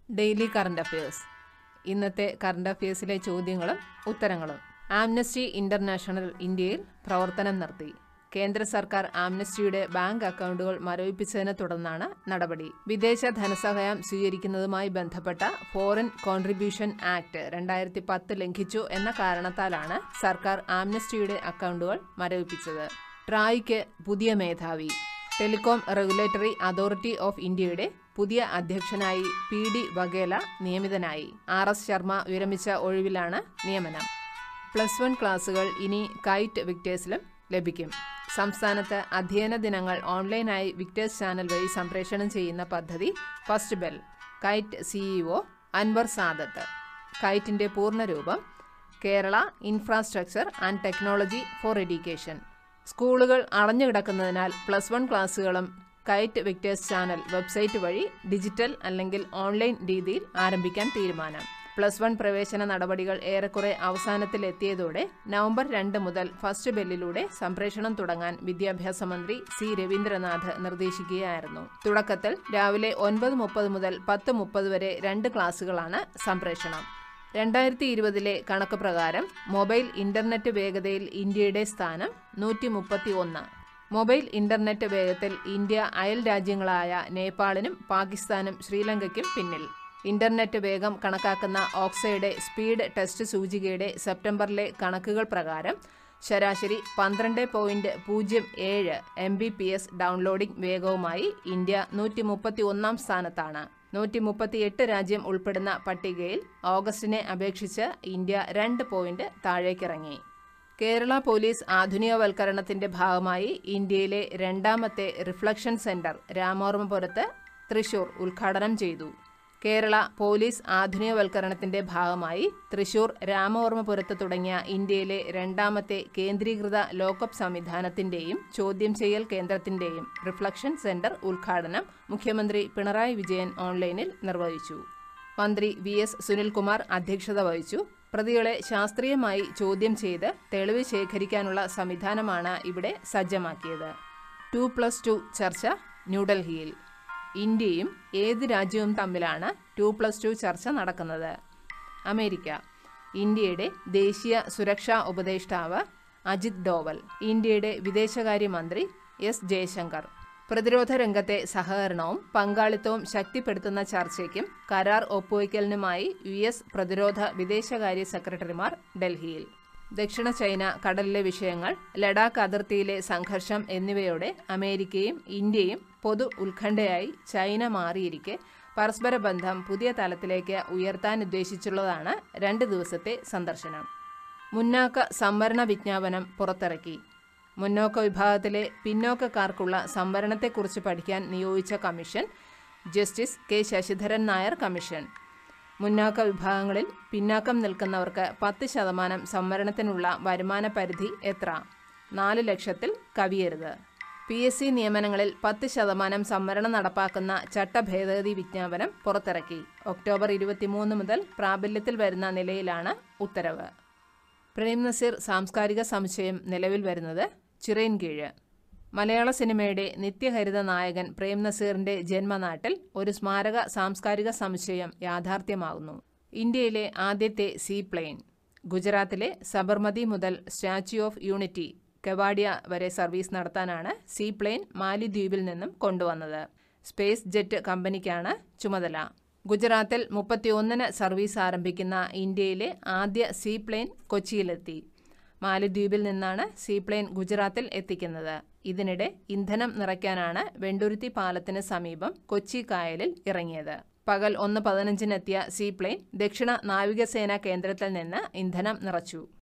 daily current affairs ഇന്നത്തെ current അഫയേഴ്സിലെ ചോദ്യങ്ങളും ഉത്തരങ്ങളും ആംനസ്റ്റി ഇന്റർനാഷണൽ ഇന്ത്യയിൽ പ്രവർത്തനം നിർത്തി കേന്ദ്ര സർക്കാർ ആംനസ്റ്റിയുടെ ബാങ്ക് അക്കൗണ്ടുകൾ മരവിപ്പിച്ചതിനെ തുടർന്നാണ് നടപടി വിദേശ ധനസഹായം സ്വീകരിക്കുന്നതുമായി ബന്ധപ്പെട്ട ഫോറിൻ കോൺട്രിബ്യൂഷൻ ആക്ട് രണ്ടായിരത്തി പത്ത് ലംഘിച്ചു എന്ന കാരണത്താലാണ് സർക്കാർ ആംനസ്റ്റിയുടെ അക്കൗണ്ടുകൾ മരവിപ്പിച്ചത് ട്രായ്ക്ക് പുതിയ മേധാവി ടെലികോം റെഗുലേറ്ററി അതോറിറ്റി ഓഫ് ഇന്ത്യയുടെ പുതിയ അധ്യക്ഷനായി പി ഡി വഗേല നിയമിതനായി ആർ എസ് ശർമ്മ വിരമിച്ച ഒഴിവിലാണ് നിയമനം പ്ലസ് വൺ ക്ലാസുകൾ ഇനി കൈറ്റ് വിക്ടേഴ്സിലും ലഭിക്കും സംസ്ഥാനത്ത് അധ്യയന ദിനങ്ങൾ ഓൺലൈനായി വിക്ടേഴ്സ് ചാനൽ വഴി സംപ്രേഷണം ചെയ്യുന്ന പദ്ധതി first bell KITE CEO Anvar Sadath കൈറ്റിന്റെ പൂർണ്ണരൂപം Kerala infrastructure and technology for education സ്കൂളുകൾ അടഞ്ഞുകിടക്കുന്നതിനാൽ പ്ലസ് വൺ ക്ലാസ്സുകളും കൈറ്റ് വിക്ടേഴ്സ് ചാനൽ വെബ്സൈറ്റ് വഴി ഡിജിറ്റൽ അല്ലെങ്കിൽ ഓൺലൈൻ രീതിയിൽ ആരംഭിക്കാൻ തീരുമാനം പ്ലസ് വൺ പ്രവേശന നടപടികൾ ഏറെക്കുറെ അവസാനത്തിലെത്തിയതോടെ നവംബർ രണ്ട് മുതൽ ഫസ്റ്റ് ബെല്ലിലൂടെ സംപ്രേഷണം തുടങ്ങാൻ വിദ്യാഭ്യാസ മന്ത്രി സി രവീന്ദ്രനാഥ് നിർദ്ദേശിക്കുകയായിരുന്നു തുടക്കത്തിൽ രാവിലെ ഒൻപത് മുപ്പത് മുതൽ പത്ത് മുപ്പത് വരെ രണ്ട് ക്ലാസുകളാണ് സംപ്രേഷണം രണ്ടായിരത്തി ഇരുപതിലെ കണക്ക് പ്രകാരം മൊബൈൽ ഇന്റർനെറ്റ് വേഗതയിൽ ഇന്ത്യയുടെ സ്ഥാനം നൂറ്റി മുപ്പത്തി ഒന്ന് മൊബൈൽ ഇന്റർനെറ്റ് വേഗത്തിൽ ഇന്ത്യ അയൽ രാജ്യങ്ങളായ നേപ്പാളിനും പാകിസ്ഥാനും ശ്രീലങ്കയ്ക്കും പിന്നിൽ ഇന്റർനെറ്റ് വേഗം കണക്കാക്കുന്ന ഓക്സയുടെ സ്പീഡ് ടെസ്റ്റ് സൂചികയുടെ സെപ്റ്റംബറിലെ കണക്കുകൾ പ്രകാരം ശരാശരി പന്ത്രണ്ട് പോയിന്റ് പൂജ്യം ഏഴ് M B P S downloading വേഗവുമായി ഇന്ത്യ നൂറ്റി മുപ്പത്തി ഒന്നാം സ്ഥാനത്താണ് നൂറ്റി മുപ്പത്തിയെട്ട് രാജ്യം ഉൾപ്പെടുന്ന പട്ടികയിൽ ഓഗസ്റ്റിനെ അപേക്ഷിച്ച് ഇന്ത്യ രണ്ട് പോയിന്റ് താഴേക്കിറങ്ങി കേരള പോലീസ് ആധുനികവൽക്കരണത്തിന്റെ ഭാഗമായി ഇന്ത്യയിലെ രണ്ടാമത്തെ റിഫ്ലക്ഷൻ സെന്റർ രാമോർമ്മപുരത്ത് തൃശൂർ ഉദ്ഘാടനം ചെയ്തു കേരള പോലീസ് ആധുനികവൽക്കരണത്തിന്റെ ഭാഗമായി തൃശൂർ രാമവർമ്മപുരത്ത് തുടങ്ങിയ ഇന്ത്യയിലെ രണ്ടാമത്തെ കേന്ദ്രീകൃത ലോക്കപ്പ് സംവിധാനത്തിന്റെയും ചോദ്യം ചെയ്യൽ കേന്ദ്രത്തിന്റെയും റിഫ്ലക്ഷൻ സെന്റർ ഉദ്ഘാടനം മുഖ്യമന്ത്രി പിണറായി വിജയൻ ഓൺലൈനിൽ നിർവഹിച്ചു മന്ത്രി വി എസ് സുനിൽകുമാർ അധ്യക്ഷത വഹിച്ചു പ്രതികളെ ശാസ്ത്രീയമായി ചോദ്യം ചെയ്ത് തെളിവ് ശേഖരിക്കാനുള്ള സംവിധാനമാണ് ഇവിടെ സജ്ജമാക്കിയത് ടു പ്ലസ് ടു ചർച്ച ന്യൂഡൽഹിയിൽ ഇന്ത്യയും ഏത് രാജ്യവും തമ്മിലാണ് ടു പ്ലസ് ടു ചർച്ച നടക്കുന്നത് അമേരിക്ക ഇന്ത്യയുടെ ദേശീയ സുരക്ഷാ ഉപദേഷ്ടാവ് അജിത് ഡോവൽ ഇന്ത്യയുടെ വിദേശകാര്യമന്ത്രി എസ് ജയശങ്കർ പ്രതിരോധ രംഗത്തെ സഹകരണവും പങ്കാളിത്തവും ശക്തിപ്പെടുത്തുന്ന ചർച്ചയ്ക്കും കരാർ ഒപ്പുവയ്ക്കലിനുമായി യു എസ് പ്രതിരോധ വിദേശകാര്യ സെക്രട്ടറിമാർ ഡൽഹിയിൽ ദക്ഷിണ ചൈന കടലിലെ വിഷയങ്ങൾ ലഡാക്ക് അതിർത്തിയിലെ സംഘർഷം എന്നിവയോടെ അമേരിക്കയും ഇന്ത്യയും പൊതു ഉത്കണ്ഠയായി ചൈന മാറിയിരിക്കെ പരസ്പര ബന്ധം പുതിയ തലത്തിലേക്ക് ഉയർത്താൻ ഉദ്ദേശിച്ചുള്ളതാണ് രണ്ട് ദിവസത്തെ സന്ദർശനം മുന്നാക്ക സംവരണ വിജ്ഞാപനം പുറത്തിറക്കി മുന്നോക്ക വിഭാഗത്തിലെ പിന്നോക്കക്കാർക്കുള്ള സംവരണത്തെക്കുറിച്ച് പഠിക്കാൻ നിയോഗിച്ച commission justice K Sasidharan Nair commission മുന്നാക്ക വിഭാഗങ്ങളിൽ പിന്നാക്കം നിൽക്കുന്നവർക്ക് പത്ത് ശതമാനം സംവരണത്തിനുള്ള വരുമാന പരിധി എത്ര നാല് ലക്ഷത്തിൽ കവിയരുത് പി എസ് സി നിയമനങ്ങളിൽ പത്ത് ശതമാനം സംവരണം നടപ്പാക്കുന്ന ചട്ടഭേദഗതി വിജ്ഞാപനം പുറത്തിറക്കി ഒക്ടോബർ ഇരുപത്തിമൂന്ന് മുതൽ പ്രാബല്യത്തിൽ വരുന്ന നിലയിലാണ് ഉത്തരവ് പ്രേം നസീർ സാംസ്കാരിക സമുച്ചയം നിലവിൽ വരുന്നത് ചിറയൻകീഴ് മലയാള സിനിമയുടെ നിത്യഹരിത നായകൻ പ്രേം നസീറിന്റെ ജന്മനാട്ടിൽ ഒരു സ്മാരക സാംസ്കാരിക സമുച്ചയം യാഥാർത്ഥ്യമാകുന്നു ഇന്ത്യയിലെ ആദ്യത്തെ സീ പ്ലെയിൻ ഗുജറാത്തിലെ സബർമതി മുതൽ സ്റ്റാച്യു ഓഫ് യൂണിറ്റി കെവാഡിയ വരെ സർവീസ് നടത്താനാണ് സീ പ്ലെയിൻ മാലിദ്വീപിൽ നിന്നും കൊണ്ടുവന്നത് സ്പേസ് ജെറ്റ് കമ്പനിക്കാണ് ചുമതല ഗുജറാത്തിൽ മുപ്പത്തിയൊന്നിന് സർവീസ് ആരംഭിക്കുന്ന ഇന്ത്യയിലെ ആദ്യ സീ പ്ലെയിൻ കൊച്ചിയിലെത്തി മാലിദ്വീപിൽ നിന്നാണ് സീപ്ലെയിൻ ഗുജറാത്തിൽ എത്തിക്കുന്നത് ഇതിനിടെ ഇന്ധനം നിറയ്ക്കാനാണ് വെണ്ടുരുത്തി പാലത്തിന് സമീപം കൊച്ചി കായലിൽ ഇറങ്ങിയത് പകൽ ഒന്ന് പതിനഞ്ചിനെത്തിയ സീപ്ലെയിൻ ദക്ഷിണ നാവികസേനാ കേന്ദ്രത്തിൽ നിന്ന് ഇന്ധനം നിറച്ചു